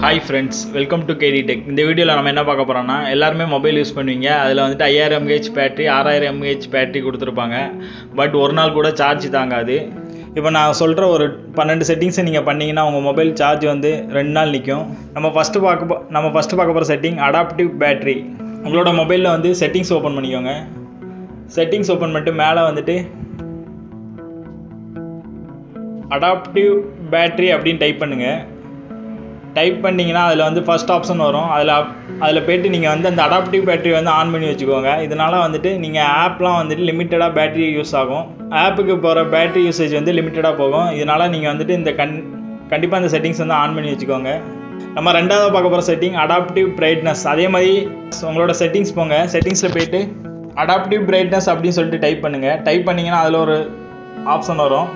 hi friends welcome to KD tech இந்த வீடியோவில் நம்ம என்ன பார்க்க போகிறோம்னா எல்லாருமே மொபைல் யூஸ் பண்ணுவீங்க அதில் வந்துட்டு ஐயாயிரம் எம்ஏஹெச் பேட்டரி ஆறாயிரம் எம்ஏஹெச் பேட்டரி கொடுத்துருப்பாங்க பட் ஒரு நாள் கூட சார்ஜ் தாங்காது இப்போ நான் சொல்கிற ஒரு பன்னெண்டு செட்டிங்ஸை நீங்கள் பண்ணீங்கன்னா உங்கள் மொபைல் சார்ஜ் வந்து ரெண்டு நாள் நிற்கும் நம்ம ஃபஸ்ட்டு பார்க்க போ- நம்ம ஃபஸ்ட்டு பார்க்க போகிற செட்டிங் அடாப்டிவ் பேட்டரி உங்களோட மொபைலில் வந்து செட்டிங்ஸ் ஓப்பன் பண்ணிக்கோங்க செட்டிங்ஸ் ஓப்பன் பண்ணிட்டு மேலே வந்துட்டு அடாப்டிவ் பேட்டரி அப்படின்னு டைப் பண்ணுங்கள் டைப் பண்ணிங்கன்னா அதில் வந்து ஃபர்ஸ்ட் ஆப்ஷன் வரும் அதில் அதில் போயிட்டு நீங்கள் வந்து அந்த அடாப்டிவ் பேட்டரி வந்து ஆன் பண்ணி வச்சுக்கோங்க இதனால் வந்துட்டு நீங்கள் ஆப்லாம் வந்துட்டு லிமிட்டடாக பேட்டரி யூஸ் ஆகும் ஆப்புக்கு போகிற பேட்டரி யூசேஜ் வந்து லிமிட்டடாக போகும் இதனால் நீங்கள் வந்துட்டு இந்த கண் கண்டிப்பாக இந்த செட்டிங்ஸ் வந்து ஆன் பண்ணி வச்சுக்கோங்க நம்ம ரெண்டாவது பார்க்க போகிற செட்டிங் அடாப்டிவ் பிரைட்னஸ் அதே மாதிரி உங்களோட செட்டிங்ஸ் போங்க செட்டிங்ஸில் போயிட்டு அடாப்டிவ் பிரைட்னஸ் அப்படின்னு சொல்லிட்டு டைப் பண்ணுங்கள் டைப் பண்ணிங்கன்னா அதில் ஒரு ஆப்ஷன் வரும்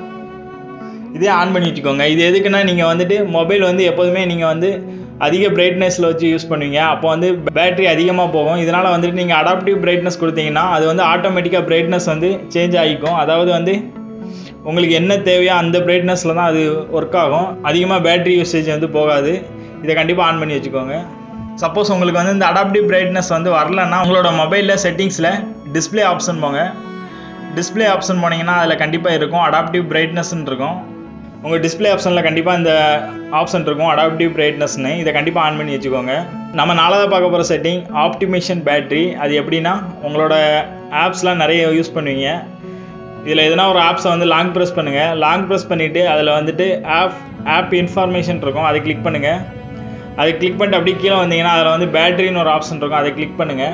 இதே ஆன் பண்ணி வச்சுக்கோங்க இது எதுக்குன்னா நீங்கள் வந்துட்டு மொபைல் வந்து எப்போதுமே நீங்கள் வந்து அதிக பிரைட்னஸில் வச்சு யூஸ் பண்ணுவீங்க அப்போ வந்து பேட்டரி அதிகமாக போகும் இதனால் வந்துட்டு நீங்கள் அடாப்டிவ் பிரைட்னஸ் கொடுத்தீங்கன்னா அது வந்து ஆட்டோமேட்டிக்காக பிரைட்னஸ் வந்து சேஞ்ச் ஆகிக்கும் அதாவது வந்து உங்களுக்கு என்ன தேவையோ அந்த பிரைட்னஸில் தான் அது ஒர்க் ஆகும் அதிகமாக பேட்டரி யூசேஜ் வந்து போகாது இதை கண்டிப்பாக ஆன் பண்ணி வச்சுக்கோங்க சப்போஸ் உங்களுக்கு வந்து இந்த அடாப்டிவ் பிரைட்னஸ் வந்து வரலன்னா உங்களோட மொபைலில் செட்டிங்ஸில் டிஸ்ப்ளே ஆப்ஷன் போங்க டிஸ்ப்ளே ஆப்ஷன் போனீங்கன்னா அதில் கண்டிப்பாக இருக்கும் அடாப்டிவ் பிரைட்னஸ்ன்னு இருக்கும் உங்கள் டிஸ்ப்ளே ஆப்ஷனில் கண்டிப்பாக இந்த ஆப்ஷன் இருக்கும் அடாப்டிவ் பிரைட்னஸ்னு இதை கண்டிப்பாக ஆன் பண்ணி வச்சுக்கோங்க நம்ம நாலாவது பார்க்க போகிற செட்டிங் ஆப்டிமேஷன் பேட்டரி அது எப்படின்னா உங்களோட ஆப்ஸ்லாம் நிறைய யூஸ் பண்ணுவீங்க இதில் எதனா ஒரு ஆப்ஸை வந்து லாங் ப்ரெஸ் பண்ணுங்கள் லாங் ப்ரெஸ் பண்ணிவிட்டு அதில் வந்துட்டு ஆப் ஆப் இன்ஃபர்மேஷன் இருக்கும் அதை கிளிக் பண்ணுங்கள் அதை கிளிக் பண்ணிட்டு அப்படியே கீழே வந்தீங்கன்னா அதில் வந்து பேட்டரின்னு ஒரு ஆப்ஷன் இருக்கும் அதை கிளிக் பண்ணுங்கள்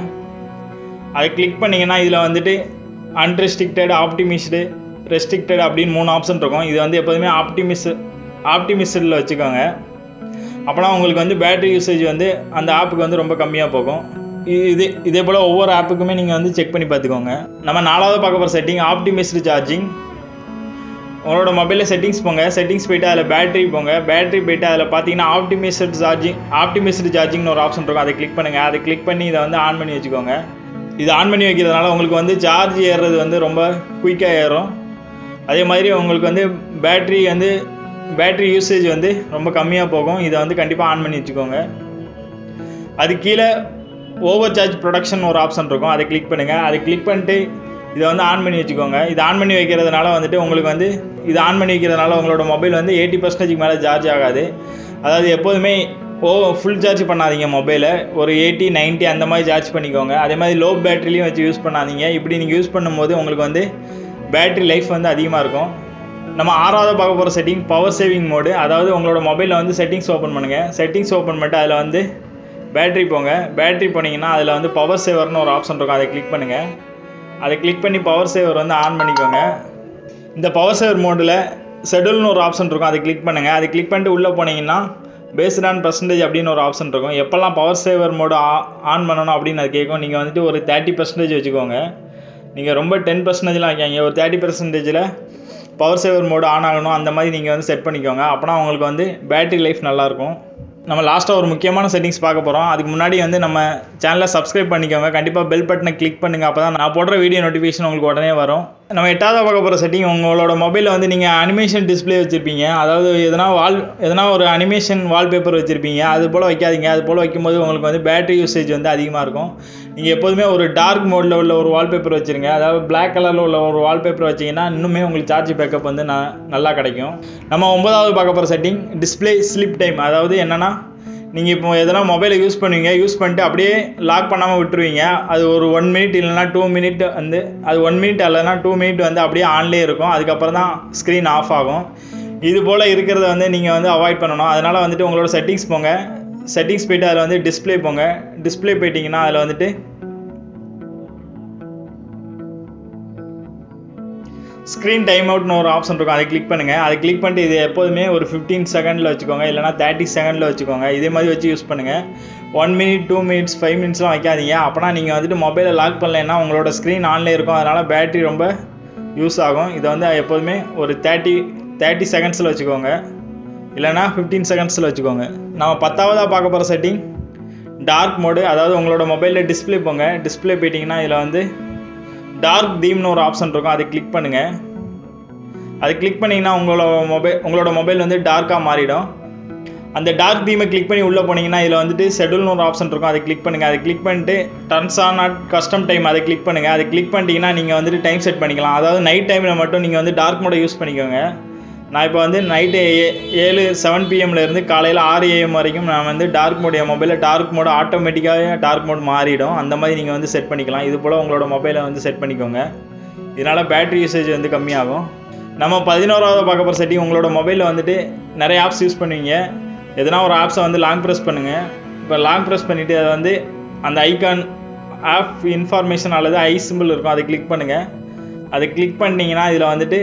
அதை கிளிக் பண்ணிங்கன்னா இதில் வந்துட்டு அன்ரெஸ்ட்ரிக்டட் ஆப்டிமிஸ்டு ரெஸ்ட்ரிக்டட் அப்படின்னு மூணு ஆப்ஷன் இருக்கும் இது வந்து எப்போதுமே ஆப்டிமிஸ் ஆப்டிமிஸ்டில் வச்சுக்கோங்க அப்போனா உங்களுக்கு வந்து பேட்டரி யூசேஜ் வந்து அந்த ஆப்புக்கு வந்து ரொம்ப கம்மியாக போகும் இ- இது இதே போல் ஒவ்வொரு ஆப்புக்குமே நீங்கள் வந்து செக் பண்ணி பார்த்துக்கோங்க நம்ம நாலாவது பார்க்க போகிற செட்டிங் ஆப்டிமிஸ்டு சார்ஜிங் உங்களோட மொபைலில் செட்டிங்ஸ் போங்க செட்டிங்ஸ் போயிட்டு அதில் பேட்டரி போங்க பேட்டரி போயிட்டு அதில் பார்த்தீங்கன்னா ஆப்டிமைஸ்டு சார்ஜிங் ஆப்டிமைஸ்டு சார்ஜிங்னு ஒரு ஆப்ஷன் இருக்கும் அதை கிளிக் பண்ணுங்கள் அதை கிளிக் பண்ணி இதை வந்து ஆன் பண்ணி வச்சுக்கோங்க இது ஆன் பண்ணி வைக்கிறதுனால உங்களுக்கு வந்து சார்ஜ் ஏறுறது வந்து ரொம்ப குயிக்காக ஏறும் அதே மாதிரி உங்களுக்கு வந்து பேட்டரி வந்து பேட்டரி யூசேஜ் வந்து ரொம்ப கம்மியாக போகும் இதை வந்து கண்டிப்பாக ஆன் பண்ணி வச்சுக்கோங்க அது கீழே ஓவர் சார்ஜ் ப்ரொடக்ஷன் ஒரு ஆப்ஷன் இருக்கும் அதை கிளிக் பண்ணுங்கள் அதை கிளிக் பண்ணிட்டு இதை வந்து ஆன் பண்ணி வச்சுக்கோங்க இது ஆன் பண்ணி வைக்கிறதுனால வந்துட்டு உங்களுக்கு வந்து இது ஆன் பண்ணி வைக்கிறதுனால உங்களோட மொபைல் வந்து எயிட்டி பர்சன்டேஜ்க்கு மேலே சார்ஜ் ஆகாது அதாவது எப்போதுமே ஓ ஃபுல் சார்ஜ் பண்ணாதீங்க மொபைலை ஒரு எயிட்டி 90 அந்த மாதிரி சார்ஜ் பண்ணிக்கோங்க அதே மாதிரி லோ பேட்டரிலையும் வச்சு யூஸ் பண்ணாதீங்க இப்படி நீங்கள் யூஸ் பண்ணும்போது உங்களுக்கு வந்து பேட்டரி லைஃப் வந்து அதிகமாக இருக்கும் நம்ம ஆறாவது பார்க்க போகிற செட்டிங் பவர் சேவிங் மோடு அதாவது உங்களோட மொபைலில் வந்து செட்டிங்ஸ் ஓப்பன் பண்ணுங்கள் செட்டிங்ஸ் ஓப்பன் பண்ணிட்டு அதில் வந்து பேட்டரி போங்க பேட்டரி போனீங்கன்னா அதில் வந்து பவர் சேவர்னு ஒரு ஆப்ஷன் இருக்கும் அதை கிளிக் பண்ணுங்கள் அதை கிளிக் பண்ணி பவர் சேவர் வந்து ஆன் பண்ணிக்கோங்க இந்த பவர் சேவர் மோடில் ஷெடியூல்னு ஒரு ஆப்ஷன் இருக்கும் அதை கிளிக் பண்ணுங்கள் அதை கிளிக் பண்ணிட்டு உள்ளே போனீங்கன்னா பேஸ்ட் ஆன் பர்சன்டேஜ் அப்படின்னு ஒரு ஆப்ஷன் இருக்கும் எப்போல்லாம் பவர் சேவர் மோடு ஆன் பண்ணணும் அப்படின்னு அது கேட்கும் நீங்கள் வந்துட்டு ஒரு தேர்ட்டி பர்சன்டேஜ் வச்சுக்கோங்க நீங்கள் ரொம்ப டென் பர்சன்டேஜ்லாம் வைக்காங்க ஒரு தேர்ட்டி பர்சன்டேஜில் பவர் சேவர் மோடு ஆன் ஆகணும் அந்த மாதிரி நீங்கள் வந்து செட் பண்ணிக்கோங்க அப்போனா உங்களுக்கு வந்து பேட்டரி லைஃப் நல்லாயிருக்கும் நம்ம லாஸ்ட்டாக ஒரு முக்கியமான செட்டிங்ஸ் பார்க்க போகிறோம் அதுக்கு முன்னாடி வந்து நம்ம சேனலை சப்ஸ்கிரைப் பண்ணிக்கோங்க கண்டிப்பாக பெல் பட்டனை கிளிக் பண்ணுங்கள் அப்போ தான் நான் போடுற வீடியோ நோட்டிஃபிகேஷன் உங்களுக்கு உடனே வரும் நம்ம எட்டாவது பார்க்க போகிற செட்டிங் உங்களோட மொபைலில் வந்து நீங்கள் அனிமேஷன் டிஸ்ப்ளே வச்சுருப்பீங்க அதாவது எதனா வால் எதனா ஒரு அனிமேஷன் வால்பேப்பர் வச்சுருப்பீங்க அது போல் வைக்காதீங்க அது போல் வைக்கும்போது உங்களுக்கு வந்து பேட்டரி யூசேஜ் வந்து அதிகமாக இருக்கும் நீங்கள் எப்போதுமே ஒரு டார்க் மோடில் உள்ள ஒரு வால்பேப்பர் வச்சுருங்க அதாவது Black கலரில் உள்ள ஒரு வால்பேப்பர் வச்சிங்கன்னா இன்னுமே உங்களுக்கு சார்ஜ் பேக்கப் வந்து ந நல்லா கிடைக்கும் நம்ம ஒன்பதாவது பார்க்க போகிற செட்டிங் டிஸ்ப்ளே ஸ்லிப் டைம் அதாவது என்னென்னா நீங்கள் இப்போ எதனா மொபைலை யூஸ் பண்ணுவீங்க யூஸ் பண்ணிட்டு அப்படியே லாக் பண்ணாமல் விட்டுருவீங்க அது ஒரு ஒன் மினிட் இல்லைனா டூ மினிட் வந்து அது ஒன் மினிட் இல்லைனா டூ மினிட் வந்து அப்படியே ஆன்லேயே இருக்கும் அதுக்கப்புறம் தான் ஸ்க்ரீன் ஆஃப் ஆகும் இது போல் இருக்கிறத வந்து நீங்கள் வந்து அவாய்ட் பண்ணணும் அதனால் வந்துட்டு உங்களோட செட்டிங்ஸ் போங்க செட்டிங்ஸ் போயிட்டு அதில் வந்து டிஸ்ப்ளே போங்க டிஸ்ப்ளே போயிட்டீங்கன்னா அதில் வந்துட்டு ஸ்க்ரீன் டைம் அவுட்னு ஒரு ஆப்ஷன் இருக்கும் அதை கிளிக் பண்ணுங்கள் அதை கிளிக் பண்ணிட்டு இது எப்போதுமே ஒரு ஃபிஃப்டீன் செகண்டில் வச்சுக்கோங்க இல்லைனா தேர்ட்டி செகண்டில் வச்சுக்கோங்க இதே மாதிரி வச்சு யூஸ் பண்ணுங்கள் one minute two minutes five மினிட்ஸ்லாம் வைக்காதீங்க அப்போனா நீங்கள் வந்துட்டு மொபைலை லாக் பண்ணலைன்னா உங்களோட ஸ்க்ரீன் ஆன்லேயே இருக்கும் அதனால் பேட்டரி ரொம்ப யூஸ் ஆகும் இதை வந்து எப்போதுமே ஒரு தேர்ட்டி தேர்ட்டி செகண்ட்ஸில் வச்சுக்கோங்க இல்லைனா ஃபிஃப்டீன் செகண்ட்ஸில் வச்சுக்கோங்க நம்ம பத்தாவதாக பார்க்க போகிற செட்டிங் டார்க் மோடு அதாவது உங்களோட மொபைலில் டிஸ்ப்ளே போங்க டிஸ்ப்ளே போயிட்டிங்கன்னா இதில் வந்து டார்க் தீம்னு ஒரு ஆப்ஷன் இருக்கும் அதை கிளிக் பண்ணுங்கள் அதை கிளிக் பண்ணிங்கன்னா உங்களோட மொபைல் உங்களோட மொபைல் வந்து டார்க்காக மாறிடும் அந்த டார்க் தீமை கிளிக் பண்ணி உள்ளே போனீங்கன்னா இதில் வந்துட்டு ஷெடியூல்னு ஒரு ஆப்ஷன் இருக்கும் அதை கிளிக் பண்ணுங்கள் அதை கிளிக் பண்ணிட்டு turns on not custom time அதை கிளிக் பண்ணுங்கள் அதை கிளிக் பண்ணிட்டீங்கன்னா நீங்கள் வந்துட்டு டைம் செட் பண்ணிக்கலாம் அதாவது நைட் டைமில் மட்டும் நீங்கள் வந்து டார்க் மோடை யூஸ் பண்ணிக்கோங்க நான் இப்போ வந்து நைட்டு ஏழு செவன் இருந்து காலையில் ஆறு ஏஎம் வரைக்கும் நான் வந்து டார்க் மோட் என் மொபைலில் டார்க் மோட் ஆட்டோமேட்டிக்காக டார்க் மோட் மாறிடும் அந்த மாதிரி நீங்கள் வந்து செட் பண்ணிக்கலாம் இது போல் உங்களோட மொபைலை வந்து செட் பண்ணிக்கோங்க இதனால் பேட்டரி யூசேஜ் வந்து கம்மியாகும் நம்ம பதினோராவது பார்க்க போகிற செட்டிங் உங்களோட மொபைலில் வந்துட்டு நிறைய ஆப்ஸ் யூஸ் பண்ணுவீங்க எதனா ஒரு ஆப்ஸை வந்து லாங் ப்ரெஸ் பண்ணுங்கள் இப்போ லாங் ப்ரெஸ் பண்ணிவிட்டு அதை வந்து அந்த ஐகான் ஆப் இன்ஃபார்மேஷன் அல்லது ஐ சிம்பிள் இருக்கும் அதை கிளிக் பண்ணுங்கள் அதை கிளிக் பண்ணிங்கன்னா இதில் வந்துட்டு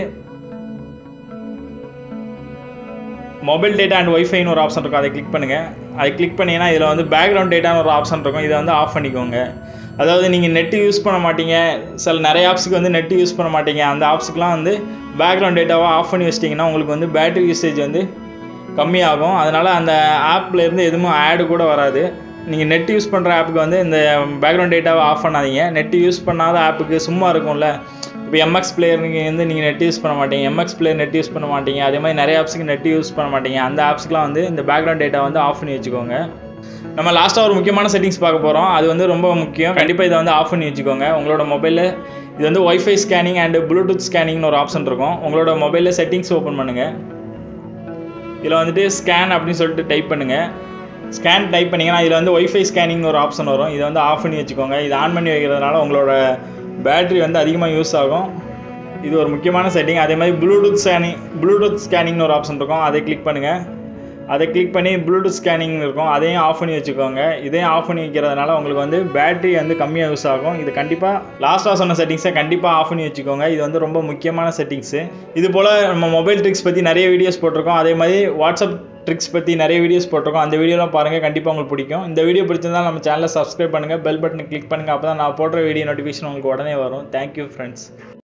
மொபைல் டேட்டா அண்ட் ஒய்ஃபைன்னு ஒரு ஆப்ஷன் இருக்கும் அதை கிளிக் பண்ணுங்கள் அதை கிளிக் பண்ணிங்கன்னா இதில் வந்து பேக்ரவுண்ட் டேட்டான்னு ஒரு ஆப்ஷன் இருக்கும் இதை வந்து ஆஃப் பண்ணிக்கோங்க அதாவது நீங்கள் நெட்டு யூஸ் பண்ண மாட்டீங்க சில நிறைய ஆப்ஸுக்கு வந்து நெட்டு யூஸ் பண்ண மாட்டீங்க அந்த ஆப்ஸுக்குலாம் வந்து பேக்ரவுண்ட் டேட்டாவை ஆஃப் பண்ணி வச்சிட்டிங்கன்னா உங்களுக்கு வந்து பேட்டரி யூசேஜ் வந்து கம்மியாகும் அதனால் அந்த ஆப்பில் இருந்து எதுவும் ஆடு கூட வராது நீங்கள் நெட் யூஸ் பண்ணுற ஆப்புக்கு வந்து இந்த பேக்ரவுண்ட் டேட்டாவை ஆஃப் பண்ணாதீங்க நெட் யூஸ் பண்ணாத ஆப்புக்கு சும்மா இருக்கும்ல இப்போ எம்எக்ஸ் பிளேயர் நீங்கள் வந்து நீங்கள் நெட் யூஸ் பண்ண மாட்டீங்க எம்எக்ஸ் பிளேயர் நெட் யூஸ் பண்ண மாட்டீங்க அதே மாதிரி நிறைய ஆப்ஸுக்கு நெட் யூஸ் பண்ண மாட்டீங்க அந்த ஆப்ஸ்க்குலாம் வந்து இந்த பேக்ரவுண்ட் டேட்டா வந்து ஆஃப் பண்ணி வச்சுக்கோங்க நம்ம லாஸ்ட்டாக ஒரு முக்கியமான செட்டிங்ஸ் பார்க்க போகிறோம் அது வந்து ரொம்ப முக்கியம் கண்டிப்பாக இதை வந்து ஆஃப் பண்ணி வச்சுக்கோங்க உங்களோட மொபைலில் இது வந்து ஒய்ஃபை ஸ்கேனிங் அண்ட் ப்ளூடூத் ஸ்கேனிங்னு ஒரு ஆப்ஷன் இருக்கும் உங்களோட மொபைலில் செட்டிங்ஸ் ஓப்பன் பண்ணுங்கள் இதில் வந்துட்டு ஸ்கேன் அப்படின்னு சொல்லிட்டு டைப் பண்ணுங்கள் ஸ்கேன் டைப் பண்ணிங்கன்னா இதில் வந்து ஒய்ஃபை ஸ்கேனிங் ஒரு ஆப்ஷன் வரும் இதை வந்து ஆஃப் பண்ணி வச்சுக்கோங்க இது ஆன் பண்ணி வைக்கிறதுனால உங்களோட பேட்ரி வந்து அதிகமாக யூஸ் ஆகும் இது ஒரு முக்கியமான செட்டிங் அதே மாதிரி ப்ளூடூத் ஸ்கேனிங் ப்ளூடூத் ஸ்கேனிங்னு ஒரு ஆப்ஷன் இருக்கும் அதை கிளிக் பண்ணுங்கள் அதை கிளிக் பண்ணி ப்ளூடூத் ஸ்கேனிங் இருக்கும் அதையும் ஆஃப் பண்ணி வச்சுக்கோங்க இதையும் ஆஃப் பண்ணி வைக்கிறதுனால உங்களுக்கு வந்து பேட்டரி வந்து கம்மியாக யூஸ் ஆகும் இது கண்டிப்பாக லாஸ்ட்டாக சொன்ன செட்டிங்ஸை கண்டிப்பாக ஆஃப் பண்ணி வச்சுக்கோங்க இது வந்து ரொம்ப முக்கியமான செட்டிங்ஸு இது போல் நம்ம மொபைல் ட்ரிக்ஸ் பற்றி நிறைய வீடியோஸ் போட்டிருக்கோம் அதே மாதிரி வாட்ஸ்அப் ட்ரிக்ஸ் பற்றி நிறைய வீடியோஸ் போட்டிருக்கோம் அந்த வீடியோலாம் பாருங்கள் கண்டிப்பாக உங்களுக்கு பிடிக்கும் இந்த வீடியோ பிடிச்சிருந்தால் நம்ம சேனலை சப்ஸ்கிரைப் பண்ணுங்கள் பெல் பட்டனை கிளிக் பண்ணுங்கள் அப்போ தான் நான் போடுற வீடியோ நோட்டிஃபிகேஷன் உங்களுக்கு உடனே வரும் தேங்க்யூ ஃப்ரெண்ட்ஸ்